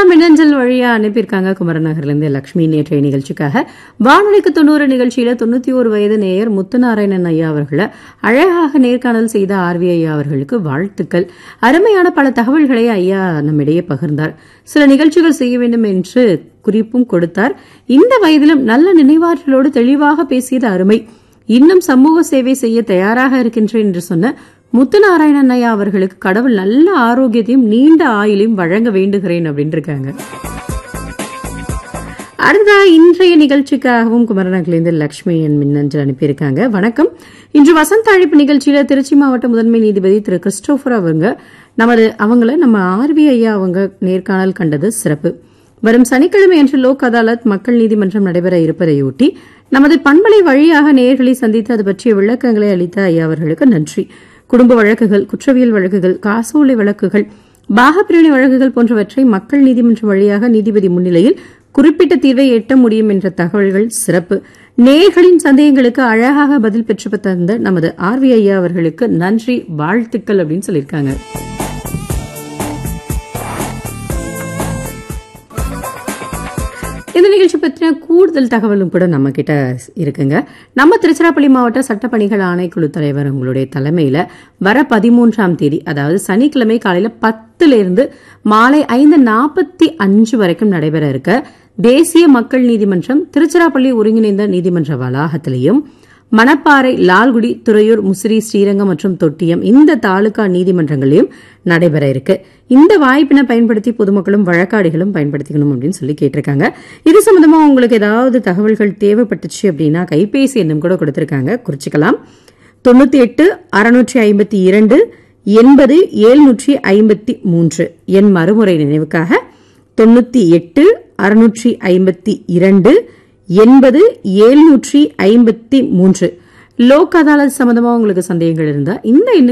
மின்னஞ்சல் வழியா அனுப்பியிருக்காங்க குமரநகர்லேருந்து லக்ஷ்மி நேற்றைய நிகழ்ச்சிக்காக வானொலிக்கு தொண்ணூறு நிகழ்ச்சியில தொண்ணூத்தி ஒரு வயது நேயர் முத்துநாராயணன் ஐயா அவர்களை அழகாக நேர்காணல் செய்த ஆர்வி ஐயா அவர்களுக்கு வாழ்த்துக்கள் அருமையான பல தகவல்களை ஐயா நம்மிடையே பகிர்ந்தார் சில நிகழ்ச்சிகள் செய்ய வேண்டும் என்று குறிப்பும் கொடுத்தார் இந்த வயதிலும் நல்ல நினைவாற்றலோடு தெளிவாக பேசியது அருமை இன்னும் சமூக சேவை செய்ய தயாராக இருக்கின்றேன் என்று சொன்ன முத்துநாராயணன் ஐயா அவர்களுக்கு கடவுள் நல்ல ஆரோக்கியத்தையும் நீண்ட ஆயுளையும் வழங்க வேண்டுகிறேன் அப்படின்னு இருக்காங்க அடுத்ததா இன்றைய நிகழ்ச்சிக்காகவும் குமரநகர்லேருந்து லட்சுமி என் மின்னஞ்சல் அனுப்பியிருக்காங்க வணக்கம் இன்று வசந்த அழைப்பு நிகழ்ச்சியில திருச்சி மாவட்ட முதன்மை நீதிபதி திரு கிறிஸ்டோபர் அவங்க நமது அவங்கள நம்ம ஆர்வி ஐயா அவங்க நேர்காணல் கண்டது சிறப்பு வரும் சனிக்கிழமை அன்று லோக் அதாலத் மக்கள் நீதிமன்றம் நடைபெற இருப்பதையொட்டி நமது பண்பலை வழியாக நேர்களை சந்தித்து அது பற்றிய விளக்கங்களை அளித்த ஐயா அவர்களுக்கு நன்றி குடும்ப வழக்குகள் குற்றவியல் வழக்குகள் காசோலை வழக்குகள் பாகப்பிரிவினை வழக்குகள் போன்றவற்றை மக்கள் நீதிமன்றம் வழியாக நீதிபதி முன்னிலையில் குறிப்பிட்ட தீர்வை எட்ட முடியும் என்ற தகவல்கள் சிறப்பு நேர்களின் சந்தேகங்களுக்கு அழகாக பதில் பெற்று தந்த நமது ஆர்வி ஐயா அவர்களுக்கு நன்றி வாழ்த்துக்கள் அப்படின்னு சொல்லியிருக்காங்க இந்த நிகழ்ச்சி பற்றின கூடுதல் தகவலும் கூட நம்ம கிட்ட இருக்குங்க நம்ம திருச்சிராப்பள்ளி மாவட்ட சட்டப்பணிகள் ஆணைக்குழு தலைவர் உங்களுடைய தலைமையில வர பதிமூன்றாம் தேதி அதாவது சனிக்கிழமை காலையில பத்துல இருந்து மாலை ஐந்து நாற்பத்தி அஞ்சு வரைக்கும் நடைபெற இருக்க தேசிய மக்கள் நீதிமன்றம் திருச்சிராப்பள்ளி ஒருங்கிணைந்த நீதிமன்ற வளாகத்திலையும் மணப்பாறை லால்குடி துறையூர் முசிறி ஸ்ரீரங்கம் மற்றும் தொட்டியம் இந்த தாலுகா நீதிமன்றங்களையும் நடைபெற இருக்கு இந்த வாய்ப்பினை பயன்படுத்தி பொதுமக்களும் வழக்காடிகளும் பயன்படுத்திக்கணும் அப்படின்னு சொல்லி கேட்டிருக்காங்க இது சம்பந்தமா உங்களுக்கு ஏதாவது தகவல்கள் தேவைப்பட்டுச்சு அப்படின்னா கைபேசி எண்ணும் கூட கொடுத்திருக்காங்க குறிச்சிக்கலாம் தொண்ணூத்தி எட்டு அறுநூற்றி ஐம்பத்தி இரண்டு எண்பது எழுநூற்றி ஐம்பத்தி மூன்று என் மறுமுறை நினைவுக்காக தொண்ணூத்தி எட்டு அறுநூற்றி ஐம்பத்தி இரண்டு எண்பது எழுநூற்றி ஐம்பத்தி மூன்று லோக் அதாலத் சம்பந்தமா உங்களுக்கு சந்தேகங்கள் இருந்தா இந்த எண்ணுக்கு